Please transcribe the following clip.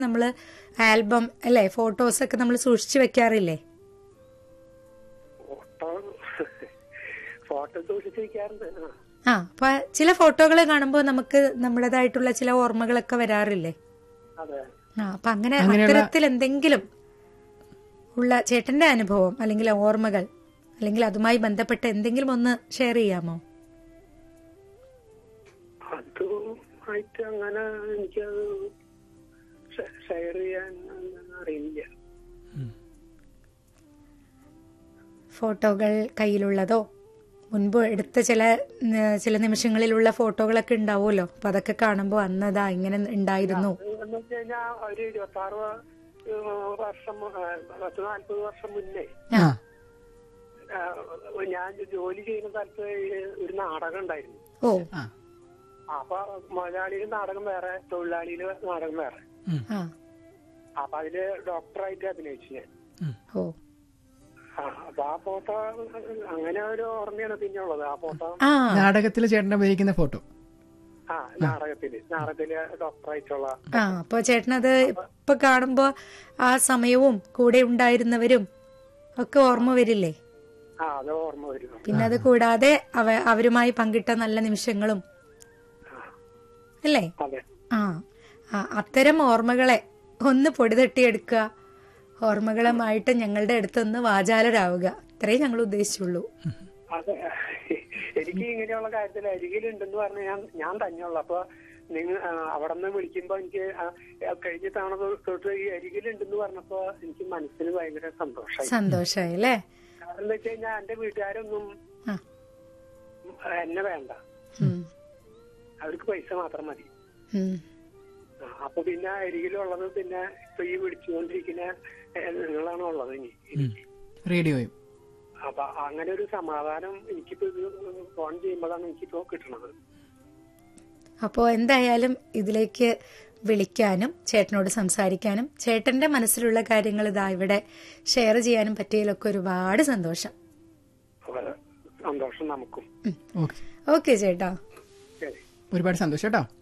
നമ്മള് ആൽബം അല്ലെ ഫോട്ടോസ് ഒക്കെ നമ്മൾ സൂക്ഷിച്ചു വെക്കാറില്ലേ ഫോട്ടോ ഫോട്ടോ സൂക്ഷിച്ച് വയ്ക്കാറുണ്ട് ആ. ആ അപ്പൊ ചില ഫോട്ടോകൾ കാണുമ്പോൾ നമുക്ക് നമ്മുടേതായിട്ടുള്ള ചില ഓർമ്മകളൊക്കെ വരാറില്ലേ അതെ ആ അപ്പൊ അങ്ങനെ അത്തരത്തിൽ എന്തെങ്കിലും ഉള്ള ചേട്ടന്റെ അനുഭവം അല്ലെങ്കിൽ ഓർമ്മകൾ അല്ലെങ്കിൽ അതുമായി ബന്ധപ്പെട്ട എന്തെങ്കിലും ഒന്ന് ഷെയർ ചെയ്യാമോ അതുമായിട്ട് അങ്ങനെ എനിക്കത് ഷെയർ ചെയ്യാൻ അറിയില്ല ഫോട്ടോകൾ കയ്യിലുള്ളതോ മുൻപ് എടുത്ത ചില ഉം, ചില നിമിഷങ്ങളിലുള്ള ഫോട്ടോകളൊക്കെ ഉണ്ടാവുമല്ലോ അപ്പൊ അതൊക്കെ കാണുമ്പോൾ അന്നതാ ഇങ്ങനെ ഉണ്ടായിരുന്നു എന്ന് വെച്ച് കഴിഞ്ഞാൽ ഒരു ഇരുപത്തി ആറ് വർഷം ആ, പത്ത് നാല്പത് വർഷം മുന്നേ ആ ആ, ഞാൻ ജോലി ചെയ്യുന്ന സ്ഥലത്ത് ഒരു നാടകം ഉണ്ടായിരുന്നു ഓ ആ അപ്പൊ മുതലാളിയുടെ നാടകം വേറെ തൊഴിലാളിയുടെ നാടകം വേറെ ഉം. ആ അപ്പൊ അതില് ഡോക്ടറായിട്ട് അഭിനയിച്ചു ഞാൻ ഉം. ഓ ആ, അപ്പൊ ആ ഫോട്ടോ അങ്ങനെ ഒരു ഓർമ്മയാണ് പിന്നെ ഉള്ളത് ആ ഫോട്ടോ ആ നാടകത്തിൽ ചേട്ടൻ ഉപയോഗിക്കുന്ന ഫോട്ടോ ആ നാടകത്തില് നാടകത്തില് ഡോക്ടറായിട്ടുള്ള ആ അപ്പൊ ചേട്ടനത് ഇപ്പൊ കാണുമ്പോ ആ സമയവും കൂടെ ഉണ്ടായിരുന്നവരും ഒക്കെ ഓർമ്മ വരില്ലേ ആ അത് ഓർമ്മ വരുന്നു പിന്നെ അത് കൂടാതെ അവ അവരുമായി പങ്കിട്ട നല്ല നിമിഷങ്ങളും അല്ലേ അതെ ആ ആ, അത്തരം ഓർമ്മകളെ ഒന്ന് പൊടി തട്ടിയെടുക്കുക ഓർമ്മകളുമായിട്ട് ഞങ്ങളുടെ അടുത്തൊന്ന് വാചാലരാവുക ഇത്രേ ഞങ്ങൾ ഉദ്ദേശിച്ചുള്ളൂ അതെ എനിക്ക് ഇങ്ങനെയുള്ള കാര്യത്തിൽ അരികിലുണ്ടെന്ന് പറഞ്ഞ ഞാൻ ഞാൻ തന്നെയുള്ള അപ്പൊ നിങ്ങൾ അവിടെ നിന്ന് വിളിക്കുമ്പോ എനിക്ക് ആ, കഴിഞ്ഞ തവണ തൊ- തൊട്ട് ഈ അരികിലുണ്ടെന്ന് പറഞ്ഞപ്പോ എനിക്ക് മനസ്സിന് ഭയങ്കര സന്തോഷമായി സന്തോഷമായി അല്ലേ കാരണം എന്താ വെച്ച് കഴിഞ്ഞാൽ എന്റെ വീട്ടുകാരൊന്നും ആ എന്നെ വേണ്ട ഉം, അവർക്ക് പൈസ മാത്രം മതി ഉം. ആ, അപ്പൊ പിന്നെ അരികിലുള്ളത് പിന്നെ ഇപ്പൊ ഈ വിളിച്ചുകൊണ്ടിരിക്കുന്ന ഏ, നിങ്ങളാണ് ഉള്ളത് ഇനി എനിക്ക് റേഡിയോയും അപ്പൊ അങ്ങനെ ഒരു സമാധാനം എനിക്കിപ്പോ ഇത് ഫോൺ ചെയ്യുമ്പോഴാണ് എനിക്കിപ്പോ കിട്ടുന്നത് അപ്പോൾ എന്തായാലും ഇതിലേക്ക് വിളിക്കാനും ചേട്ടനോട് സംസാരിക്കാനും ചേട്ടന്റെ മനസ്സിലുള്ള കാര്യങ്ങൾ ഇതാ ഇവിടെ ഷെയർ ചെയ്യാനും പറ്റിയതിലൊക്കെ ഒരുപാട് സന്തോഷം വളരെ സന്തോഷം നമുക്കും ഓക്കെ ഓക്കെ ചേട്ടാ ശരി ഒരുപാട് സന്തോഷം കേട്ടോ